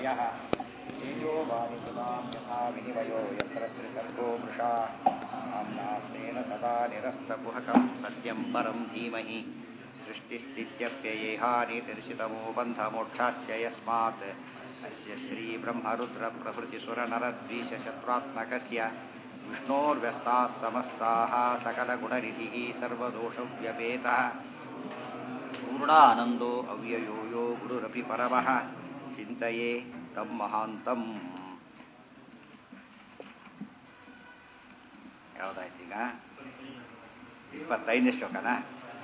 यः तेजो वारिसुतां यथा विनिमयो यत्र त्रिसर्गो मृषा आम्नास्मेन सदा निरस्तकुहकं सत्यं परं धीमहि सृष्टिस्थित्यप्ययेहानितिर्षितमो बन्धमोक्षाश्च यस्मात् अस्य श्रीब्रह्मरुद्रप्रभृतिसुरनरद्वीषशत्रुत्मकस्य विष्णोर्व्यस्ताः समस्ताः सकलगुणनिधिः सर्वदोषव्यपेतः पूर्णानन्दो अव्ययो यो गुरुरपि परमः चिन्तये तं महान्तम् ಯಾವುದಾಯ್ತೀಗ ಇಪ್ಪತ್ತೈದನೇ ಶ್ಲೋಕನಾ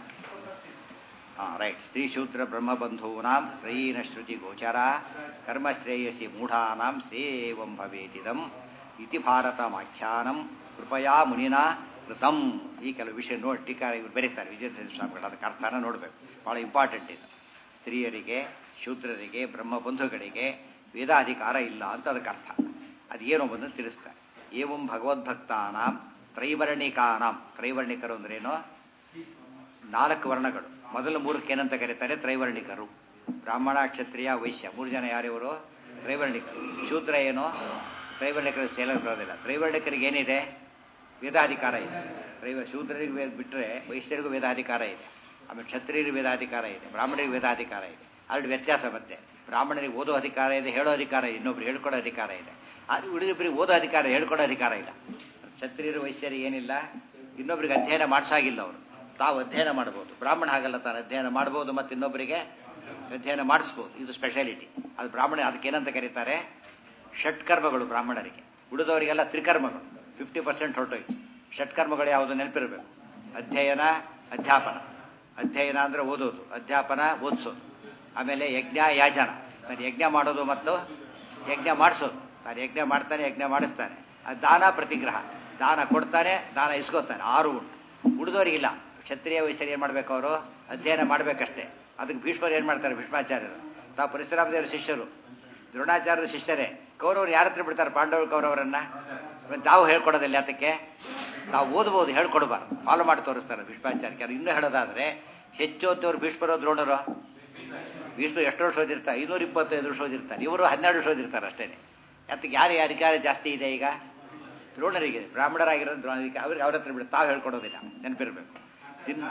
ಹಾಂ ರೈಟ್ ಸ್ತ್ರೀಶೂದ್ರ ಬ್ರಹ್ಮಬಂಧೂನಾಂ ತ್ರಯೀನ ಶ್ರುತಿ ಗೋಚರ ಕರ್ಮಶ್ರೇಯಸಿ ಮೂಢಾನಾಂ ಸೇವಂ ಭವೇತಿದಂ ಇತಿ ಭಾರತಮಾಖ್ಯಾನಂ ಕೃಪಯಾ ಮುನಿನಾ ಕೃತಂ ಈ ಕೆಲವು ವಿಷಯ ನೋಡಿ ಟೀಕಾ ಇವ್ರು ಬರೀತಾರೆ ವಿಜಯ ಸ್ವಾಮಿಗಳು ಅದಕ್ಕೆ ಅರ್ಥನ ನೋಡಬೇಕು ಭಾಳ ಇಂಪಾರ್ಟೆಂಟ್ ಇದು ಸ್ತ್ರೀಯರಿಗೆ ಶೂದ್ರರಿಗೆ ಬ್ರಹ್ಮಬಂಧುಗಳಿಗೆ ವೇದಾಧಿಕಾರ ಇಲ್ಲ ಅಂತ ಅದಕ್ಕೆ ಅರ್ಥ ಅದೇನು ಬಂದು ತಿಳಿಸ್ತಾರೆ ಏವಂ ಭಗವದ್ಭಕ್ತಾನಾಂ ತ್ರೈವರ್ಣಿಕಾನಾಂ ತ್ರೈವರ್ಣಿಕರು ಅಂದ್ರೇನು ನಾಲ್ಕು ವರ್ಣಗಳು ಮೊದಲು ಮೂರಕ್ಕೆ ಏನಂತ ಕರೀತಾರೆ ತ್ರೈವರ್ಣಿಕರು ಬ್ರಾಹ್ಮಣ ಕ್ಷತ್ರಿಯ ವೈಶ್ಯ ಮೂರು ಜನ ಯಾರಿವರು ತ್ರೈವರ್ಣಿಕರು ಶೂದ್ರ ಏನು ತ್ರೈವರ್ಣಿಕರು ಸೇಲಕ್ಕೆ ಬರೋದಿಲ್ಲ ತ್ರೈವರ್ಣಿಕರಿಗೆ ಏನಿದೆ ವೇದಾಧಿಕಾರ ಇದೆ ತ್ರೈವ ಶೂದ್ರರಿಗೆ ವೇದ ಬಿಟ್ಟರೆ ವೈಶ್ಯರಿಗೂ ವೇದಾಧಿಕಾರ ಇದೆ ಆಮೇಲೆ ಕ್ಷತ್ರಿಯರಿಗೆ ವೇದಾಧಿಕಾರ ಇದೆ ಬ್ರಾಹ್ಮಣರಿಗೆ ವೇದಾಧಿಕಾರ ಇದೆ ಅಲ್ಲಿ ವ್ಯತ್ಯಾಸ ಮತ್ತೆ ಬ್ರಾಹ್ಮಣರಿಗೆ ಓದೋ ಅಧಿಕಾರ ಇದೆ ಹೇಳೋ ಅಧಿಕಾರ ಇದೆ ಇನ್ನೊಬ್ರು ಹೇಳ್ಕೊಡೋ ಅಧಿಕಾರ ಇದೆ ಆದರೆ ಉಳಿದೊಬ್ಬರಿಗೆ ಓದೋ ಅಧಿಕಾರ ಹೇಳ್ಕೊಡೋ ಅಧಿಕಾರ ಇಲ್ಲ ಕ್ಷತ್ರಿಯರು ವೈಶ್ಯರಿಗೆ ಏನಿಲ್ಲ ಇನ್ನೊಬ್ರಿಗೆ ಅಧ್ಯಯನ ಮಾಡಿಸಾಗಿಲ್ಲ ಅವರು ತಾವು ಅಧ್ಯಯನ ಮಾಡ್ಬೋದು ಬ್ರಾಹ್ಮಣ ಹಾಗಲ್ಲ ತಾನು ಅಧ್ಯಯನ ಮಾಡ್ಬೋದು ಮತ್ತು ಇನ್ನೊಬ್ಬರಿಗೆ ಅಧ್ಯಯನ ಮಾಡಿಸ್ಬೋದು ಇದು ಸ್ಪೆಷಾಲಿಟಿ ಅದು ಬ್ರಾಹ್ಮಣ ಅದಕ್ಕೆ ಏನಂತ ಕರೀತಾರೆ ಷಟ್ಕರ್ಮಗಳು ಬ್ರಾಹ್ಮಣರಿಗೆ ಉಳಿದವರಿಗೆಲ್ಲ ತ್ರಿಕರ್ಮಗಳು ಫಿಫ್ಟಿ ಪರ್ಸೆಂಟ್ ಹೊರಟೋಯ್ತು ಷಟ್ಕರ್ಮಗಳು ಯಾವುದು ನೆನಪಿರಬೇಕು ಅಧ್ಯಯನ ಅಧ್ಯಾಪನ ಅಧ್ಯಯನ ಅಂದರೆ ಓದೋದು ಅಧ್ಯಾಪನ ಓದಿಸೋದು ಆಮೇಲೆ ಯಜ್ಞ ಯಾಜನ ತಾನು ಯಜ್ಞ ಮಾಡೋದು ಮತ್ತು ಯಜ್ಞ ಮಾಡಿಸೋದು ತಾನು ಯಜ್ಞ ಮಾಡ್ತಾನೆ ಯಜ್ಞ ಮಾಡಿಸ್ತಾನೆ ಅದು ದಾನ ಪ್ರತಿಗ್ರಹ ದಾನ ಕೊಡ್ತಾನೆ ದಾನ ಇಸ್ಕೋತಾನೆ ಆರು ಉಂಟು ಉಳಿದವರಿಗಿಲ್ಲ ಕ್ಷತ್ರಿಯ ವಯಸ್ಸಲ್ಲಿ ಏನು ಮಾಡಬೇಕು ಅವರು ಅಧ್ಯಯನ ಮಾಡಬೇಕಷ್ಟೇ ಅದಕ್ಕೆ ಭೀಷ್ಮರು ಏನು ಮಾಡ್ತಾರೆ ಭೀಷ್ಮಾಚಾರ್ಯರು ತಾವು ಪರಶುರಾಮದೇವರ ಶಿಷ್ಯರು ದ್ರೋಣಾಚಾರ್ಯರ ಶಿಷ್ಯರೇ ಕೌರವರು ಯಾರ ಹತ್ರ ಬಿಡ್ತಾರೆ ಪಾಂಡವರು ಕೌರವರನ್ನ ತಾವು ಹೇಳ್ಕೊಡೋದಿಲ್ಲ ಅದಕ್ಕೆ ನಾವು ಓದ್ಬೋದು ಹೇಳ್ಕೊಡ್ಬಾರ್ದು ಫಾಲೋ ಮಾಡಿ ತೋರಿಸ್ತಾರೆ ಭೀಷ್ಮಾಚಾರ್ಯಕ್ಕೆ ಅದು ಇನ್ನೂ ಹೇಳೋದಾದ್ರೆ ಹೆಚ್ಚು ಹೊತ್ತವ್ರು ಭೀಷ್ಮರು ದ್ರೋಣರು ಭೀಷ್ಮರು ಎಷ್ಟು ವರ್ಷ ಓದಿರ್ತಾರೆ ಇನ್ನೂರ ಇಪ್ಪತ್ತೈದು ವರ್ಷ ಓದಿರ್ತಾರೆ ಇವರು ಹನ್ನೆರಡು ವರ್ಷ ಓದಿರ್ತಾರೆ ಅಷ್ಟೇ ಅದಕ್ಕೆ ಯಾರು ಅಧಿಕಾರ ಜಾಸ್ತಿ ಇದೆ ಈಗ ದ್ರೋಣರಿಗೆ ಬ್ರಾಹ್ಮಣರಾಗಿರೋದು ದ್ರೋಣರಿಗೆ ಅವ್ರಿಗೆ ಅವ್ರ ಹತ್ರ ಬಿಟ್ಟು ತಾವು ಹೇಳ್ಕೊಡೋದಿಲ್ಲ ನೆನಪಿರ್ಬೇಕು ಇನ್ನು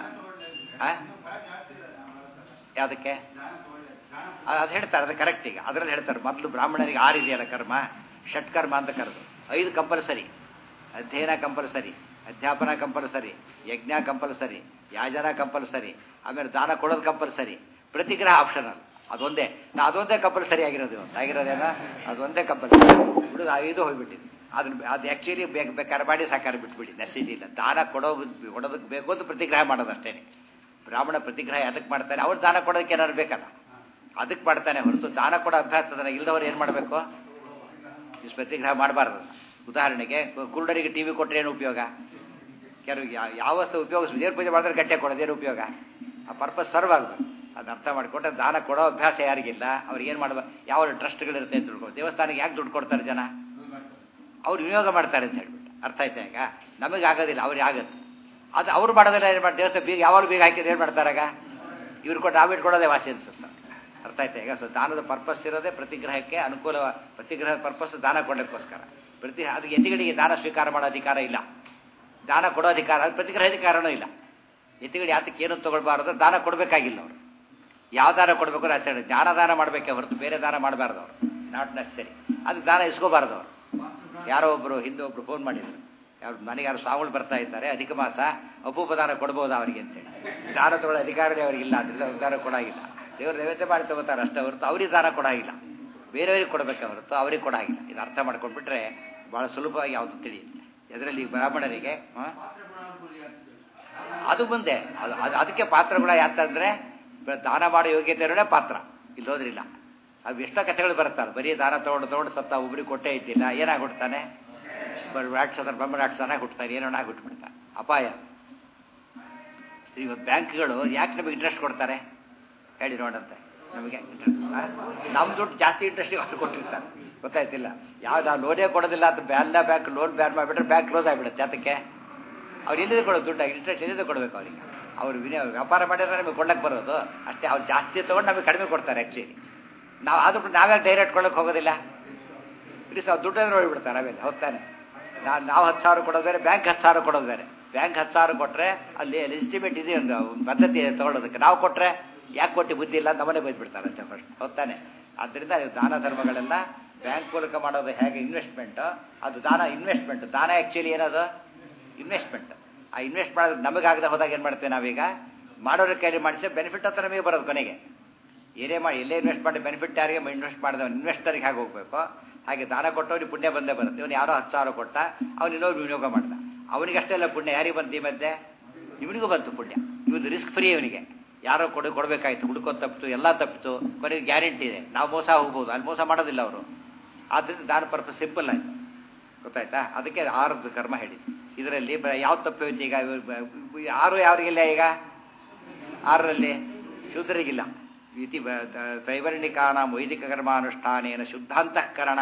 ಯಾವುದಕ್ಕೆ ಅದು ಹೇಳ್ತಾರೆ ಅದು ಕರೆಕ್ಟ್ ಈಗ ಅದರಲ್ಲಿ ಹೇಳ್ತಾರೆ ಮೊದಲು ಬ್ರಾಹ್ಮಣರಿಗೆ ಆರು ಇದೆಯಲ್ಲ ಕರ್ಮ ಷಟ್ಕರ್ಮ ಅಂತ ಕರೆದು ಐದು ಕಂಪಲ್ಸರಿ ಅಧ್ಯಯನ ಕಂಪಲ್ಸರಿ ಅಧ್ಯಾಪನ ಕಂಪಲ್ಸರಿ ಯಜ್ಞ ಕಂಪಲ್ಸರಿ ಯಾಜನ ಕಂಪಲ್ಸರಿ ಆಮೇಲೆ ದಾನ ಕೊಡೋದು ಕಂಪಲ್ಸರಿ ಪ್ರತಿಗ್ರಹ ಆಪ್ಷನಲ್ ಅದೊಂದೇ ನಾ ಅದೊಂದೇ ಕಂಪಲ್ಸರಿ ಆಗಿರೋದು ಆಗಿರೋದೇನ ಅದೊಂದೇ ಕಂಪಲ್ಸರಿ ಹುಡುಗ ಐದು ಹೋಗ್ಬಿಟ್ಟಿದೆ ಅದನ್ನ ಅದು ಆ್ಯಕ್ಚುಲಿ ಬೇಕು ಬೇಕಾದ್ರೆ ಮಾಡಿ ಸಾಕಾರ ಬಿಟ್ಬಿಡಿ ನೆಸಿಟಿ ಇಲ್ಲ ದಾನ ಕೊಡೋ ಕೊಡೋದಕ್ಕೆ ಬೇಕು ಅಂತ ಪ್ರತಿಗ್ರಹ ಮಾಡೋದು ಅಷ್ಟೇ ಬ್ರಾಹ್ಮಣ ಪ್ರತಿಗ್ರಹ ಅದಕ್ಕೆ ಮಾಡ್ತಾನೆ ಅವ್ರು ದಾನ ಕೊಡೋದಕ್ಕೆ ಏನಾದ್ರು ಬೇಕಲ್ಲ ಅದಕ್ಕೆ ಮಾಡ್ತಾನೆ ಹೊರತು ದಾನ ಕೊಡೋ ಅಭ್ಯಾಸದನ್ನ ಇಲ್ದವ್ರು ಏನು ಮಾಡಬೇಕು ಇಷ್ಟು ಪ್ರತಿಗ್ರಹ ಮಾಡಬಾರ್ದು ಉದಾಹರಣೆಗೆ ಕುರುಡರಿಗೆ ಟಿ ವಿ ಕೊಟ್ಟರೆ ಏನು ಉಪಯೋಗ ಕೆಲವು ಯಾವ ವಸ್ತು ಉಪಯೋಗ ದೇವ್ರ ಪೂಜೆ ಮಾಡಿದ್ರೆ ಗಟ್ಟೆ ಕೊಡೋದೇನು ಉಪಯೋಗ ಆ ಪರ್ಪಸ್ ಸರ್ವ್ ಆಗಬೇಕು ಅದನ್ನ ಅರ್ಥ ಮಾಡಿಕೊಟ್ರೆ ದಾನ ಕೊಡೋ ಅಭ್ಯಾಸ ಯಾರಿಗಿಲ್ಲ ಅವ್ರಿಗೆ ಏನು ಮಾಡಬೇಕು ಯಾವ ಟ್ರಸ್ಟ್ಗಳಿರುತ್ತೆ ಅಂತ ತಿಳ್ಕೊ ದೇವಸ್ಥಾನಕ್ಕೆ ಯಾಕೆ ದುಡ್ಡು ಕೊಡ್ತಾರೆ ಜನ ಅವ್ರು ವಿನಿಯೋಗ ಮಾಡ್ತಾರೆ ಅಂತ ಹೇಳ್ಬಿಟ್ಟು ಅರ್ಥ ಆಯ್ತಾ ಈಗ ನಮಗೆ ಆಗೋದಿಲ್ಲ ಅವ್ರಿಗೆ ಆಗುತ್ತೆ ಅದು ಅವ್ರು ಮಾಡೋದಿಲ್ಲ ಏನು ಮಾಡಿ ದೇವಸ್ಥಾನ ಬೀಗ ಯಾವಾಗ ಬೀಗ ಹಾಕಿದ್ರೆ ಏನು ಮಾಡ್ತಾರಾಗ ಇವ್ರು ಕೊಟ್ಟು ನಾವಿಟ್ಟು ಕೊಡೋದೇ ವಾಸಿ ಅನಿಸುತ್ತೆ ಅರ್ಥ ಆಯ್ತಾ ಈಗ ಸೊ ದಾನದ ಪರ್ಪಸ್ ಇರೋದೇ ಪ್ರತಿಗ್ರಹಕ್ಕೆ ಅನುಕೂಲ ಪ್ರತಿಗ್ರಹ ಪರ್ಪಸ್ ದಾನ ಕೊಡೋಕ್ಕೋಸ್ಕರ ಪ್ರತಿ ಅದಕ್ಕೆ ಎತ್ತಿಗಡಿಗೆ ದಾನ ಸ್ವೀಕಾರ ಮಾಡೋ ಅಧಿಕಾರ ಇಲ್ಲ ದಾನ ಕೊಡೋ ಅಧಿಕಾರ ಪ್ರತಿಗ್ರಹ ಅಧಿಕಾರನೂ ಇಲ್ಲ ಎತ್ತಿಗಡಿ ಯಾತಕ್ಕೆ ಏನು ತೊಗೊಳ್ಬಾರ್ದು ದಾನ ಕೊಡಬೇಕಾಗಿಲ್ಲ ಅವರು ಯಾವ ದಾನ ಕೊಡಬೇಕು ಆಚರಣೆ ಜ್ಞಾನ ದಾನ ಮಾಡಬೇಕೆ ಹೊರತು ಬೇರೆ ದಾನ ಮಾಡಬಾರ್ದು ಅವರು ನಾಟ್ ನೆಸರಿ ಅದಕ್ಕೆ ದಾನ ಇಸ್ಕೋಬಾರ್ದು ಅವರು ಯಾರೋ ಒಬ್ಬರು ಹಿಂದೆ ಒಬ್ರು ಫೋನ್ ಮಾಡಿದ್ರು ಯಾರು ನನಗೆ ಯಾರು ಸಾವುಗಳು ಬರ್ತಾ ಇದ್ದಾರೆ ಅಧಿಕ ಮಾಸ ಅಪೂಪ ದಾನ ಕೊಡ್ಬೋದು ಅವರಿಗೆ ಅಂತೇಳಿ ದಾನ ತಗೊಳ್ಳೋ ಅಧಿಕಾರನೇ ಅವರಿಗಿಲ್ಲ ಅದರಿಂದ ದಾನ ಕೊಡಾಗಿಲ್ಲ ದೇವರು ನೈವೇದ್ಯ ಮಾಡಿ ತಗೋತಾರೆ ಅಷ್ಟೇ ಹೊರತು ಅವ್ರಿಗೆ ದಾನ ಕೊಡಾಗಿಲ್ಲ ಬೇರೆಯವ್ರಿಗೆ ಕೊಡಬೇಕೆ ಹೊರತು ಅವ್ರಿಗೆ ಕೊಡಾಗಿಲ್ಲ ಇದು ಅರ್ಥ ಮಾಡ್ಕೊಂಡ್ಬಿಟ್ರೆ ಭಾಳ ಸುಲಭವಾಗಿ ಯಾವುದು ತಿಳಿಯುತ್ತೆ ಇದರಲ್ಲಿ ಬ್ರಾಹ್ಮಣರಿಗೆ ಅದು ಮುಂದೆ ಅದು ಅದಕ್ಕೆ ಪಾತ್ರಗುಣ ಯಾತಂದ್ರೆ ದಾನ ಮಾಡೋ ಯೋಗ್ಯತೆ ಇರೋದೇ ಪಾತ್ರ ಇಲ್ಲಿ ಹೋದ್ರಿಲ್ಲ ಅವು ಎಷ್ಟೋ ಕಥೆಗಳು ಬರುತ್ತಲ್ಲ ಬರೀ ದಾನ ತೊಗೊಂಡು ತೊಗೊಂಡು ಸತ್ತ ಒಬ್ರಿಗೆ ಕೊಟ್ಟೇ ಇದ್ದಿಲ್ಲ ಏನಾಗ್ಬಿಡ್ತಾನೆ ರಾಕ್ಷಸರ ಬ್ರಹ್ಮ ರಾಕ್ಷಸನಾಗಿ ಹುಟ್ಟುತ್ತಾನೆ ಏನೋ ಹುಟ್ಟುಬಿಡ್ತಾನೆ ಅಪಾಯ ಇವತ್ತು ಬ್ಯಾಂಕ್ಗಳು ಯಾಕೆ ನಮಗೆ ಇಂಟ್ರೆಸ್ಟ್ ಕೊಡ್ತಾರೆ ಹೇಳಿ ನೋಡಂತೆ ನಮಗೆ ನಮ್ಮ ದುಡ್ಡು ಜಾಸ್ತಿ ಇಂಟ್ರೆಸ್ಟ್ ಅವ್ರು ಕೊಟ್ಟಿರ್ತಾರೆ ಗೊತ್ತಾಯ್ತಿಲ್ಲ ಯಾವ ನಾವು ಲೋನೇ ಕೊಡೋದಿಲ್ಲ ಅಂತ ಬ್ಯಾನ್ನ ಬ್ಯಾಂಕ್ ಲೋನ್ ಬ್ಯಾನ್ ಮಾಡಿಬಿಟ್ರೆ ಬ್ಯಾಂಕ್ ಕ್ಲೋಸ್ ಆಗಿಬಿಡುತ್ತೆ ಅದಕ್ಕೆ ಅವ್ರು ಎಲ್ಲಿದೆ ಕೊಡೋದು ದುಡ್ಡು ಇಂಟ್ರೆಸ್ಟ್ ಎಲ್ಲಿದೆ ಕೊಡಬೇಕು ಅವರಿಗೆ ಅವ್ರು ವಿನಿಯೋಗ ವ್ಯಾಪಾರ ಮಾಡಿದ್ರೆ ನಮಗೆ ಕೊಳ್ಳಕ್ಕೆ ಬರೋದು ಅಷ್ಟೇ ಅವ್ರು ಜಾಸ್ತಿ ತೊಗೊಂಡು ನಮಗೆ ಕಡಿಮೆ ಕೊಡ್ತಾರೆ ಆ್ಯಕ್ಚುಲಿ ನಾವು ಆದ್ರೂ ನಾವ್ಯಾಕೆ ಡೈರೆಕ್ಟ್ ಕೊಳ್ಳಕ್ಕೆ ಹೋಗೋದಿಲ್ಲ ಪ್ಲೀಸ್ ಅವ್ರು ದುಡ್ಡು ನೋಡಿಬಿಡ್ತಾರೆ ಆಮೇಲೆ ಹೊತ್ತಾನೆ ನಾವು ನಾವು ಹತ್ತು ಸಾವಿರ ಕೊಡೋದು ಬೇರೆ ಬ್ಯಾಂಕ್ ಹತ್ತು ಸಾವಿರ ಕೊಡೋದು ಬೇರೆ ಬ್ಯಾಂಕ್ ಹತ್ತು ಸಾವಿರ ಕೊಟ್ಟರೆ ಅಲ್ಲಿ ಎಲಿಜಿಟಿಮೇಟ್ ಇದೆ ಒಂದು ಒಂದು ಪದ್ಧತಿ ಇದೆ ತಗೊಳ್ಳೋದಕ್ಕೆ ನಾವು ಕೊಟ್ಟರೆ ಯಾಕೆ ಕೊಟ್ಟು ಬುದ್ಧಿ ಇಲ್ಲ ಅಂತ ನಮ್ಮನೆ ಬೈದ್ಬಿಡ್ತಾರೆ ಅಂತ ಫಸ್ಟ್ ಹೊತ್ತಾನೆ ಆದ್ದರಿಂದ ಇದು ದಾನ ಧರ್ಮಗಳೆಲ್ಲ ಬ್ಯಾಂಕ್ ಮೂಲಕ ಮಾಡೋದು ಹೇಗೆ ಇನ್ವೆಸ್ಟ್ಮೆಂಟ್ ಅದು ದಾನ ಇನ್ವೆಸ್ಟ್ಮೆಂಟ್ ದಾನ ಆ್ಯಕ್ಚುಲಿ ಏನದು ಇನ್ವೆಸ್ಟ್ಮೆಂಟ್ ಆ ಇನ್ವೆಸ್ಟ್ ಮಾಡೋದು ನಮಗಾಗದೆ ಹೋದಾಗ ಏನು ಮಾಡ್ತೇವೆ ನಾವೀಗ ಮಾಡೋರ ಕೈಲಿ ಮಾಡಿಸಿ ಬೆನಿಫಿಟ್ ಹತ್ರ ನಮಗೆ ಬರೋದು ಕೊನೆಗೆ ಏನೇ ಮಾಡಿ ಎಲ್ಲೇ ಇನ್ವೆಸ್ಟ್ ಮಾಡಿ ಬೆನಿಫಿಟ್ ಯಾರಿಗೆ ಇನ್ವೆಸ್ಟ್ ಮಾಡಿದವ ಇನ್ವೆಸ್ಟರ್ಗೆ ಹೇಗೆ ಹೋಗಬೇಕು ಹಾಗೆ ದಾನ ಕೊಟ್ಟವ್ರಿಗೆ ಪುಣ್ಯ ಬಂದೇ ಬರುತ್ತೆ ಇವನು ಯಾರೋ ಹತ್ತು ಸಾವಿರ ಕೊಟ್ಟ ಅವನು ಇನ್ನೊಬ್ರು ವಿನಿಯೋಗ ಮಾಡ್ದ ಅವನಿಗೆ ಅಷ್ಟೆಲ್ಲ ಪುಣ್ಯ ಯಾರಿಗೆ ಬಂತು ಈ ಮಧ್ಯೆ ಇವನಿಗೂ ಬಂತು ಪುಣ್ಯ ಇವನು ರಿಸ್ಕ್ ಫ್ರೀ ಇವನಿಗೆ ಯಾರೋ ಕೊಡು ಕೊಡಬೇಕಾಯ್ತು ಹುಡ್ಕೋದು ತಪ್ಪಿತು ಎಲ್ಲ ತಪ್ಪಿತು ಕೊನೆಗೆ ಗ್ಯಾರಂಟಿ ಇದೆ ನಾವು ಮೋಸ ಹೋಗ್ಬೋದು ಅಲ್ಲಿ ಮೋಸ ಮಾಡೋದಿಲ್ಲ ಅವರು ಆದ್ದರಿಂದ ದಾನ ಪರ್ಪಸ್ ಸಿಂಪಲ್ ಆಯಿತು ಗೊತ್ತಾಯ್ತಾ ಅದಕ್ಕೆ ಆರದ್ದು ಕರ್ಮ ಹೇಳಿ ಇದರಲ್ಲಿ ಯಾವ ತಪ್ಪು ಹೋಯ್ತು ಈಗ ಇವ್- ಆರು ಯಾರಿಗಿಲ್ಲ ಈಗ ಆರರಲ್ಲಿ ಶೂದ್ರರಿಗಿಲ್ಲ ಇತಿ ತ್ರೈವರ್ಣಿಕಾನಾಂ ವೈದಿಕ ಕರ್ಮಾನುಷ್ಠಾನೇನ ಶುದ್ಧಾಂತಃಕರಣ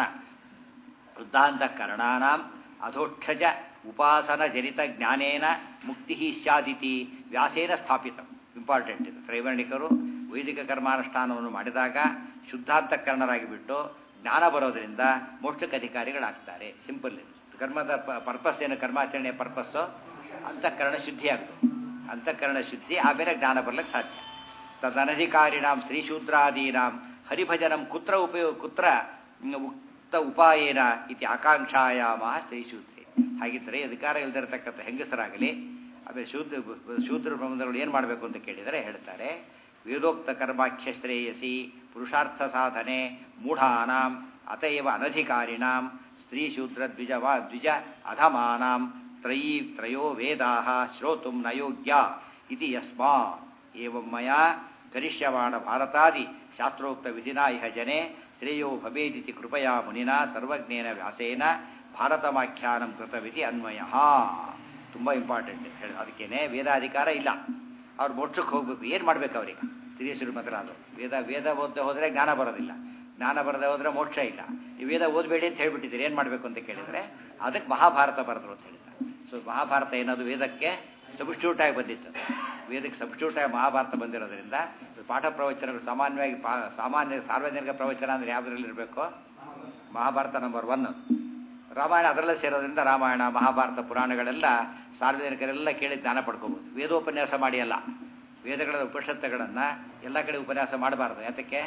ಶುದ್ಧಾಂತಃಕರಣಾನಾಂ ಅಧೋಕ್ಷಜ ಉಪಾಸನ ಜನಿತ ಜ್ಞಾನೇನ ಮುಕ್ತಿ ಸ್ಯಾದಿತಿ ವ್ಯಾಸೇನ ಸ್ಥಾಪಿತ ಇಂಪಾರ್ಟೆಂಟ್ ಇದು ತ್ರೈವರ್ಣಿಕರು ವೈದಿಕ ಕರ್ಮಾನುಷ್ಠಾನವನ್ನು ಮಾಡಿದಾಗ ಶುದ್ಧಾಂತಃಕರಣರಾಗಿ ಬಿಟ್ಟು ಜ್ಞಾನ ಬರೋದರಿಂದ ಮೋಕ್ಷಕ್ಕೆ ಅಧಿಕಾರಿಗಳಾಗ್ತಾರೆ ಸಿಂಪಲ್ ಇದು ಕರ್ಮದ ಪರ್ಪಸ್ ಏನು ಕರ್ಮಾಚರಣೆಯ ಪರ್ಪಸ್ಸು ಅಂತಃಕರಣ ಶುದ್ಧಿ ಆಗಬೇಕು ಅಂತಃಕರಣ ಶುದ್ಧಿ ಆಮೇಲೆ ಜ್ಞಾನ ಬರ್ಲಿಕ್ಕೆ ಸಾಧ್ಯ ತದನಧಿಕಾರಿಣಾಂ ಸ್ತ್ರೀಶೂದ್ರಾದೀನಾಂ ಹರಿಭಜನಂ ಕುತ್ರ ಉಪಯೋಗ ಕುತ್ರ ಉಕ್ತ ಉಪಾಯೇನ ಇತಿ ಆಕಾಂಕ್ಷಾಯಾಮ ಸ್ತ್ರೀಶೂದ್ರಿ ಹಾಗಿದ್ದರೆ ಅಧಿಕಾರ ಇಲ್ಲದಿರತಕ್ಕಂಥ ಹೆಂಗಸರಾಗಲಿ ಆಮೇಲೆ ಶೂದ್ರ ಶೂದ್ರ ಬ್ರಹ್ಮದಗಳು ಏನು ಮಾಡಬೇಕು ಅಂತ ಕೇಳಿದರೆ ಹೇಳ್ತಾರೆ ವೇದೋಕ್ತ ಕರ್ಮಾಖ್ಯ ಶ್ರೇಯಸಿ ಪುರುಷಾರ್ಥ ಸಾಧನೆ ಮೂಢಾನಾಂ ಅತಯವ ಅನಧಿಕಾರಿಣಾಂ ಸ್ತ್ರೀ ಶೂದ್ರ ದ್ವಿಜವ ದ್ವಿಜ ಅಧಮಾನಾಂ ತ್ರಯೀ ತ್ರಯೋ ವೇದಾ ಶ್ರೋತುಂ ನ ಯೋಗ್ಯ ಇತಿ ಯಸ್ಮಾ ಏವಂ ಮಯಾ ಕರಿಷ್ಯಮಾಣ ಭಾರತಾದಿ ಶಾಸ್ತ್ರೋಕ್ತ ವಿಧಿನಾ ಇಹ ಜನೆ ಶ್ರೇಯೋ ಭವೇದಿತಿ ಕೃಪಯಾ ಮುನಿನಾ ಸರ್ವಜ್ಞೇನ ವ್ಯಾಸೇನ ಭಾರತಮಾಖ್ಯಾನಂ ಕೃತವಿತಿ ಅನ್ವಯ ತುಂಬ ಇಂಪಾರ್ಟೆಂಟ್ ಹೇಳಿ ಅದಕ್ಕೇನೆ ವೇದಾಧಿಕಾರ ಇಲ್ಲ ಅವ್ರು ಮೋಕ್ಷಕ್ಕೆ ಹೋಗ್ಬೇಕು ಏನು ಮಾಡ್ಬೇಕು ಅವ್ರಿಗೆ ಸ್ತ್ರೀ ಮಾತ್ರ ಅದು ವೇದ ವೇದ ಓದದೆ ಹೋದರೆ ಜ್ಞಾನ ಬರೋದಿಲ್ಲ ಜ್ಞಾನ ಬರದೆ ಹೋದರೆ ಮೋಕ್ಷ ಇಲ್ಲ ಈ ವೇದ ಓದಬೇಡಿ ಅಂತ ಹೇಳ್ಬಿಟ್ಟಿದ್ದೀರಿ ಏನು ಮಾಡಬೇಕು ಅಂತ ಕೇಳಿದರೆ ಅದಕ್ಕೆ ಮಹಾಭಾರತ ಬರೆದ್ರು ಅಂತ ಹೇಳ್ತಾರೆ ಸೊ ಮಹಾಭಾರತ ಏನದು ವೇದಕ್ಕೆ ಸಬ್ಸ್ಟ್ಯೂಟ್ ಆಗಿ ಬಂದಿತ್ತು ವೇದಕ್ಕೆ ಸಬ್ಸ್ಟ್ಯೂಟ್ ಆಗಿ ಮಹಾಭಾರತ ಬಂದಿರೋದ್ರಿಂದ ಪಾಠ ಪ್ರವಚನಗಳು ಸಾಮಾನ್ಯವಾಗಿ ಪಾ ಸಾಮಾನ್ಯ ಸಾರ್ವಜನಿಕ ಪ್ರವಚನ ಅಂದರೆ ಯಾವುದ್ರಲ್ಲಿ ಇರಬೇಕು ಮಹಾಭಾರತ ನಂಬರ್ ಒನ್ ರಾಮಾಯಣ ಅದರಲ್ಲೇ ಸೇರೋದ್ರಿಂದ ರಾಮಾಯಣ ಮಹಾಭಾರತ ಪುರಾಣಗಳೆಲ್ಲ ಸಾರ್ವಜನಿಕರೆಲ್ಲ ಕೇಳಿ ಜ್ಞಾನ ಪಡ್ಕೋಬೋದು ವೇದೋಪನ್ಯಾಸ ಮಾಡಿ ಅಲ್ಲ ವೇದಗಳ ಉಪನಿಷತ್ತುಗಳನ್ನು ಎಲ್ಲ ಕಡೆ ಉಪನ್ಯಾಸ ಮಾಡಬಾರ್ದು ಯಾತಕ್ಕೆ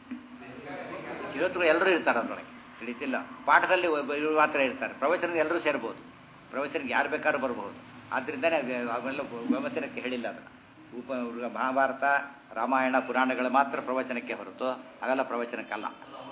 ಇವತ್ತು ಎಲ್ಲರೂ ಇರ್ತಾರೆ ಅದರೊಳಗೆ ತಿಳಿತಿಲ್ಲ ಪಾಠದಲ್ಲಿ ಒಬ್ಬ- ಇವ್ರು ಮಾತ್ರ ಇರ್ತಾರೆ ಪ್ರವಚನದ ಎಲ್ಲರೂ ಸೇರ್ಬೋದು ಪ್ರವಚನಕ್ಕೆ ಯಾರು ಬೇಕಾದ್ರೂ ಬರ್ಬೋದು ಆದ್ದರಿಂದನೇ ಅದು ಅವೆಲ್ಲ ಪ್ರವಚನಕ್ಕೆ ಹೇಳಿಲ್ಲ ಅದನ್ನು ಉಪ ಮಹಾಭಾರತ ರಾಮಾಯಣ ಪುರಾಣಗಳು ಮಾತ್ರ ಪ್ರವಚನಕ್ಕೆ ಹೊರತು ಅವೆಲ್ಲ ಪ್ರವಚನಕ್ಕಲ್ಲ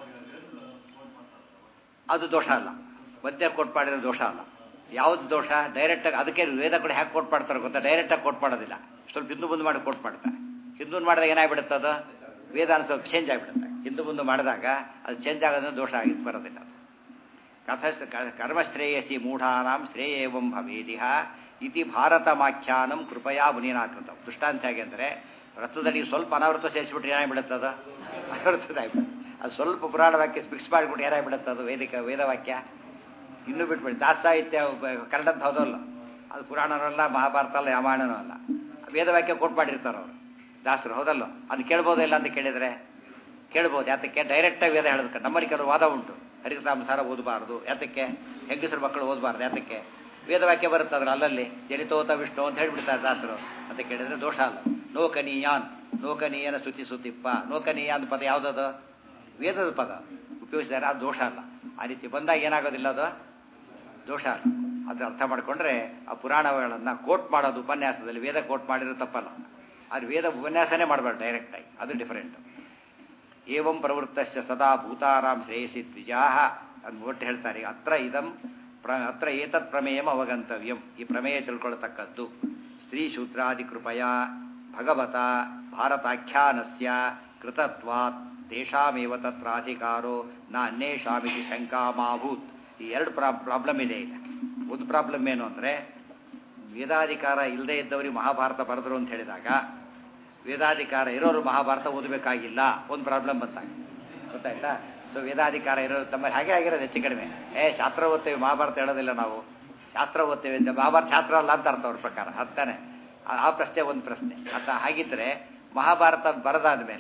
ಅದು ದೋಷ ಅಲ್ಲ ಮಧ್ಯ ಕೋಟ್ ಮಾಡಿರೋ ದೋಷ ಅಲ್ಲ ಯಾವ್ದು ದೋಷ ಡೈರೆಕ್ಟಾಗಿ ಅದಕ್ಕೆ ವೇದ ಕೂಡ ಹ್ಯಾಕೆ ಕೋಟ್ ಮಾಡ್ತಾರೆ ಗೊತ್ತಾ ಡೈರೆಕ್ಟಾಗಿ ಕೋಟ್ ಮಾಡೋದಿಲ್ಲ ಸ್ವಲ್ಪ ಹಿಂದೂ ಮುಂದೆ ಮಾಡಿ ಕೋಟ್ ಮಾಡ್ತಾರೆ ಹಿಂದೂ ಮಾಡಿದಾಗ ಏನಾಗ್ಬಿಡುತ್ತೆ ಅದು ವೇದ ಸ್ವಲ್ಪ ಚೇಂಜ್ ಆಗಿಬಿಡುತ್ತೆ ಹಿಂದೂ ಮುಂದೆ ಮಾಡಿದಾಗ ಅದು ಚೇಂಜ್ ಆಗೋದ್ರಿಂದ ದೋಷ ಆಗಿ ಬರೋದಿಲ್ಲ ಅದು ಕಥಸ್ ಕ- ಕರ್ಮಶ್ರೇಯಸಿ ಮೂಢಾನಾಂ ಶ್ರೇಯೇವಂ ಭವೇದಿಹ ಇತಿ ಭಾರತಮಾಖ್ಯಾನಂ ಕೃಪಯಾ ಮುನಿನಾಕೃತ ದೃಷ್ಟಾಂತ ಹೇಗೆ ಅಂದರೆ ರಥದಲ್ಲಿ ಸ್ವಲ್ಪ ಅನಾವೃತ ಸೇರಿಸ್ಬಿಟ್ರೆ ಏನಾಗ್ಬಿಡುತ್ತೆ ಅದು ಅನಾವೃತದಾಗ್ಬಿಡುತ್ತೆ ಅದು ಸ್ವಲ್ಪ ಪುರಾಣ ವಾಕ್ಯ ಫಿಕ್ಸ್ ಮಾಡಿಬಿಟ್ಟು ಏನಾಗ್ಬಿಡುತ್ತೆ ಅದು ವೇದಿಕ ವೇದವಾಕ್ಯ ಇನ್ನೂ ಬಿಟ್ಬಿಡಿ ದಾಸ ಸಾಹಿತ್ಯ ಬ- ಕನ್ನಡದ ಹೌದಲ್ಲ ಅದು ಪುರಾಣನೂ ಅಲ್ಲ ಮಹಾಭಾರತ ಅಲ್ಲ ರಾಮಾಯಣನೂ ಅಲ್ಲ ವೇದವಾಕ್ಯ ಕೋಟ್ ಮಾಡಿರ್ತಾರೆ ಅವರು ದಾಸರು ಹೌದಲ್ಲ ಅದು ಕೇಳ್ಬೋದೋ ಇಲ್ಲ ಅಂತ ಕೇಳಿದರೆ ಕೇಳ್ಬೋದು ಯಾತಕ್ಕೆ ಡೈರೆಕ್ಟಾಗಿ ವೇದ ಹೇಳೋದಕ್ಕೆ ನಮ್ಮಲ್ಲಿ ಕೆಲವು ವಾದ ಉಂಟು ಹರಿಕತಾಂಸಾರ ಓದಬಾರ್ದು ಯಾತಕ್ಕೆ ಹೆಂಗಸರು ಮಕ್ಕಳು ಓದಬಾರ್ದು ಯಾತಕ್ಕೆ ವೇದವಾಕ್ಯ ಬರುತ್ತೆ ಅದ್ರ ಅಲ್ಲಲ್ಲಿ ಜನಿತೋತ ವಿಷ್ಣು ಅಂತ ಹೇಳ್ಬಿಡ್ತಾರೆ ದಾಸರು ಅಂತ ಕೇಳಿದ್ರೆ ದೋಷ ಅಲ್ಲ ನೋಕನೀಯಾನ್ ನೋಕನೀಯನ ಸ್ತುತಿ ಸುತಿಪ್ಪ ನೋಕನೀಯ ಅಂತ ಪದ ಯಾವುದದು ವೇದದ ಪದ ಉಪಯೋಗಿಸಿದ್ದಾರೆ ಅದು ದೋಷ ಅಲ್ಲ ಆ ರೀತಿ ಬಂದಾಗ ಏನಾಗೋದಿಲ್ಲ ಅದು ದೋಷ ಅಲ್ಲ ಅದು ಅರ್ಥ ಮಾಡಿಕೊಂಡ್ರೆ ಆ ಪುರಾಣಗಳನ್ನು ಕೋಟ್ ಮಾಡೋದು ಉಪನ್ಯಾಸದಲ್ಲಿ ವೇದ ಕೋಟ್ ಮಾಡಿರೋ ತಪ್ಪಲ್ಲ ಅದು ವೇದ ಉಪನ್ಯಾಸನೇ ಮಾಡಬಾರ್ದು ಡೈರೆಕ್ಟಾಗಿ ಅದು ಡಿಫರೆಂಟ್ ಏವಂ ಪ್ರವೃತ್ತಶ್ಚ ಸದಾ ಭೂತಾರಾಂ ಶ್ರೇಯಸಿ ದ್ವಿಜಾಹ ಅಂತ ಒಟ್ಟು ಹೇಳ್ತಾರೆ ಈಗ ಅತ್ರ ಇದಂ ಪ್ರ ಅತ್ರ ಏತತ್ ಪ್ರಮೇಯಂ ಅವಗಂತವ್ಯಂ ಈ ಪ್ರಮೇಯ ತಿಳ್ಕೊಳ್ತಕ್ಕದ್ದು ಸ್ತ್ರೀ ಶೂದ್ರಾದಿ ಕೃಪಯ ಭಗವತ ಭಾರತಾಖ್ಯಾನಸ್ಯ ಕೃತತ್ವಾತ್ ತೇಷಾಮೇವ ತತ್ರಾಧಿಕಾರೋ ನ ಅನ್ಯೇಷಾಮಿತಿ ಶಂಕಾ ಮಾಭೂತ್ ಈ ಎರಡು ಪ್ರಾಬ್ಲಮ್ ಇದೆ ಈಗ ಒಂದು ಪ್ರಾಬ್ಲಮ್ ಏನು ಅಂದರೆ ವೇದಾಧಿಕಾರ ಇಲ್ಲದೆ ಇದ್ದವರಿಗೆ ಮಹಾಭಾರತ ಬರೆದ್ರು ಅಂತ ಹೇಳಿದಾಗ ವೇದಾಧಿಕಾರ ಇರೋರು ಮಹಾಭಾರತ ಓದಬೇಕಾಗಿಲ್ಲ ಒಂದು ಪ್ರಾಬ್ಲಮ್ ಬಂತಾಗ ಗೊತ್ತಾಯ್ತಾ ಸೊ ವೇದಾಧಿಕಾರ ಇರೋರು ತಮ್ಮ ಹಾಗೆ ಆಗಿರೋದು ಹೆಚ್ಚು ಕಡಿಮೆ ಏ ಶಾಸ್ತ್ರ ಓದ್ತೇವೆ ಮಹಾಭಾರತ ಹೇಳೋದಿಲ್ಲ ನಾವು ಶಾಸ್ತ್ರ ಓದ್ತೇವೆ ಅಂತ ಮಹಾಭಾರತ ಶಾಸ್ತ್ರ ಅಲ್ಲ ಅಂತ ಅರ್ಥ ಅವ್ರ ಪ್ರಕಾರ ಅರ್ಥನೇ ಆ- ಆ ಪ್ರಶ್ನೆ ಒಂದು ಪ್ರಶ್ನೆ ಅಂತ ಹಾಗಿದ್ರೆ ಮಹಾಭಾರತ ಬರದಾದ ಮೇಲೆ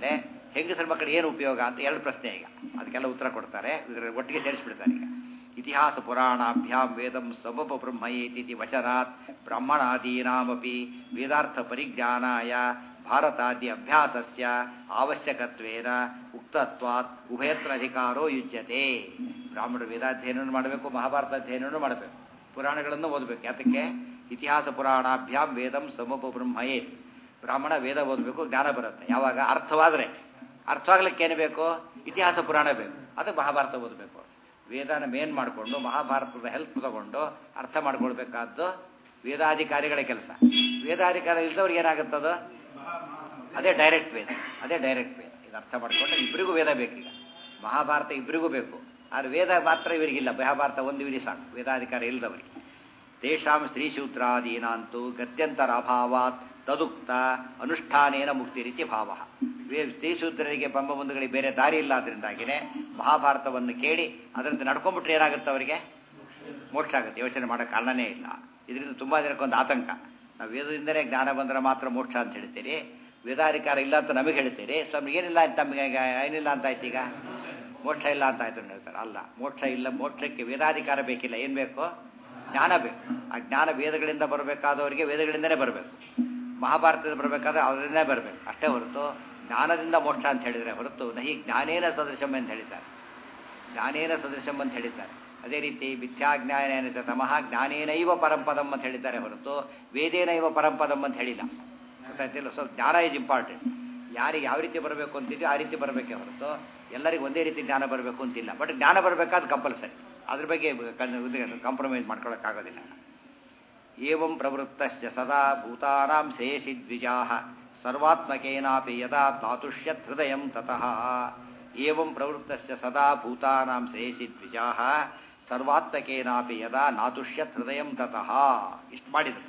ಹೆಂಗಸರ ಮಕ್ಕಳಿಗೆ ಏನು ಉಪಯೋಗ ಅಂತ ಎರಡು ಪ್ರಶ್ನೆ ಈಗ ಅದಕ್ಕೆಲ್ಲ ಉತ್ತರ ಕೊಡ್ತಾರೆ ಇದರ ಒಟ್ಟಿಗೆ ಸೇರಿಸ್ಬಿಡ್ತಾರೆ ಈಗ ಇತಿಹಾಸ ಪುರಾಣಾಭ್ಯಾಂ ವೇದಂ ಸಮಪ ಬ್ರಹ್ಮಯೇತಿ ವಚನಾತ್ ಬ್ರಾಹ್ಮಣಾದೀನಾಮಪಿ ವೇದಾರ್ಥ ಪರಿಜ್ಞಾನಾಯ ಭಾರತಾದಿ ಅಭ್ಯಾಸಸ್ಯ ಅವಶ್ಯಕತ್ವೇನ ಉಕ್ತತ್ವಾತ್ ಉಭಯತ್ರ ಅಧಿಕಾರೋ ಯುಜ್ಯತೆ ಬ್ರಾಹ್ಮಣರು ವೇದಾಧ್ಯಯನವನ್ನು ಮಾಡಬೇಕು ಮಹಾಭಾರತ ಅಧ್ಯಯನವನ್ನು ಮಾಡಬೇಕು ಪುರಾಣಗಳನ್ನು ಓದಬೇಕು ಯಾತಕ್ಕೆ ಇತಿಹಾಸ ಪುರಾಣಾಭ್ಯಾಂ ವೇದಂ ಸಮಪ ಬ್ರಹ್ಮಯೇತ್ ಬ್ರಾಹ್ಮಣ ವೇದ ಓದಬೇಕು ಜ್ಞಾನ ಬರುತ್ತೆ ಯಾವಾಗ ಅರ್ಥವಾದರೆ ಅರ್ಥವಾಗ್ಲಿಕ್ಕೆ ಏನು ಬೇಕು ಇತಿಹಾಸ ಪುರಾಣ ಬೇಕು ಅದು ಮಹಾಭಾರತ ಓದಬೇಕು ವೇದನ ಮೇನ್ ಮಾಡಿಕೊಂಡು ಮಹಾಭಾರತದ ಹೆಲ್ಪ್ ತಗೊಂಡು ಅರ್ಥ ಮಾಡ್ಕೊಳ್ಬೇಕಾದ್ದು ವೇದಾಧಿಕಾರಿಗಳ ಕೆಲಸ ವೇದಾಧಿಕಾರಿ ಇಲ್ದವ್ರಿಗೆ ಏನಾಗುತ್ತದು ಅದೇ ಡೈರೆಕ್ಟ್ ವೇದ ಅದೇ ಡೈರೆಕ್ಟ್ ವೇದ ಇದು ಅರ್ಥ ಮಾಡ್ಕೊಂಡ್ರೆ ಇಬ್ಬರಿಗೂ ವೇದ ಬೇಕೀಗ ಮಹಾಭಾರತ ಇಬ್ಬರಿಗೂ ಬೇಕು ಆದರೆ ವೇದ ಮಾತ್ರ ಇವರಿಗಿಲ್ಲ ಮಹಾಭಾರತ ಒಂದು ವಿಧಿ ಸಾಕು ವೇದಾಧಿಕಾರ ಇಲ್ಲದವರಿಗೆ ತೇಷಾಂ ಸ್ತ್ರೀಶೂದ್ರಾದೀನಾಂತೂ ಗತ್ಯಂತರ ಅಭಾವಾತ್ ತದುಕ್ತ ಅನುಷ್ಠಾನೇನ ಮುಕ್ತಿ ರೀತಿ ಭಾವ ಸ್ತ್ರೀಶೂದ್ರರಿಗೆ ಬಂಬಂಧುಗಳಿಗೆ ಬೇರೆ ದಾರಿ ಇಲ್ಲ ಅದರಿಂದಾಗಿನೇ ಮಹಾಭಾರತವನ್ನು ಕೇಳಿ ಅದರಂತೆ ನಡ್ಕೊಂಡ್ಬಿಟ್ರೆ ಏನಾಗುತ್ತೆ ಅವರಿಗೆ ಮೋಕ್ಷ ಆಗುತ್ತೆ ಯೋಚನೆ ಮಾಡೋ ಕಾರಣನೇ ಇಲ್ಲ ಇದರಿಂದ ತುಂಬ ಜನಕ್ಕೊಂದು ಆತಂಕ ನಾವು ವೇದದಿಂದಲೇ ಜ್ಞಾನ ಬಂದರೆ ಮಾತ್ರ ಮೋಕ್ಷ ಅಂತ ಹೇಳ್ತೀರಿ ವೇದಾಧಿಕಾರ ಇಲ್ಲ ಅಂತ ನಮಗೆ ಹೇಳ್ತೀರಿ ಸ್ವಾಮಿ ಏನಿಲ್ಲ ಅಂತ ನಮಗೆ ಏನಿಲ್ಲ ಅಂತ ಆಯ್ತು ಈಗ ಮೋಕ್ಷ ಇಲ್ಲ ಅಂತ ಆಯ್ತು ಅಂತ ಹೇಳ್ತಾರೆ ಅಲ್ಲ ಮೋಕ್ಷ ಇಲ್ಲ ಮೋಕ್ಷಕ್ಕೆ ವೇದಾಧಿಕಾರ ಬೇಕಿಲ್ಲ ಏನು ಬೇಕು ಜ್ಞಾನ ಬೇಕು ಆ ಜ್ಞಾನ ವೇದಗಳಿಂದ ಬರಬೇಕಾದವರಿಗೆ ವೇದಗಳಿಂದನೇ ಬರಬೇಕು ಮಹಾಭಾರತದಿಂದ ಬರಬೇಕಾದ್ರೆ ಅವರಿಂದನೇ ಬರಬೇಕು ಅಷ್ಟೇ ಹೊರತು ಜ್ಞಾನದಿಂದ ಮೋಕ್ಷ ಅಂತ ಹೇಳಿದರೆ ಹೊರತು ನಹಿ ಜ್ಞಾನೇನ ಸದೃಶಂ ಅಂತ ಹೇಳಿದ್ದಾರೆ ಜ್ಞಾನೇನ ಸದೃಶಂ ಅಂತ ಹೇಳಿದ್ದಾರೆ ಅದೇ ರೀತಿ ಮಿಥ್ಯಾಜ್ಞಾನೇನ ಚ ತಮಃ ಜ್ಞಾನೇನೈವ ಪರಂಪದಂ ಅಂತ ಹೇಳಿದ್ದಾರೆ ಹೊರತು ವೇದೇನೈವ ಪರಂಪದಂ ಅಂತ ಹೇಳಿಲ್ಲ ಗೊತ್ತಾಯ್ತಿಲ್ಲ ಸೊ ಜ್ಞಾನ ಇಸ್ ಇಂಪಾರ್ಟೆಂಟ್ ಯಾರಿಗೆ ಯಾವ ರೀತಿ ಬರಬೇಕು ಅಂತಿದೆಯೋ ಆ ರೀತಿ ಬರಬೇಕೇ ಹೊರತು ಎಲ್ಲರಿಗೂ ಒಂದೇ ರೀತಿ ಜ್ಞಾನ ಬರಬೇಕು ಅಂತಿಲ್ಲ ಬಟ್ ಜ್ಞಾನ ಬರಬೇಕಾದ ಕಂಪಲ್ಸರಿ ಅದ್ರ ಬಗ್ಗೆ ಕಾಂಪ್ರಮೈಸ್ ಮಾಡ್ಕೊಳ್ಳೋಕ್ಕಾಗೋದಿಲ್ಲ ಏವಂ ಪ್ರವೃತ್ತಶ್ಚ ಸದಾ ಭೂತಾನಾಂ ಶೇಷಿ ದ್ವಿಜಾಹ ಸರ್ವಾತ್ಮಕೇನಾಪಿ ಯದಾ ತಾತುಷ್ಯತ್ ಹೃದಯಂ ತತಃ ಏವಂ ಪ್ರವೃತ್ತಶ್ಚ ಸದಾ ಭೂತಾನಾಂ ಶೇಷಿ ದ್ವಿಜಾಹ ಸರ್ವಾತ್ಮಕೇನಾಪಿ ಯದಾ ನಾತುಷ್ಯತ್ ಹೃದಯಂ ತತಃ ಇಷ್ಟು ಮಾಡಿದ್ರು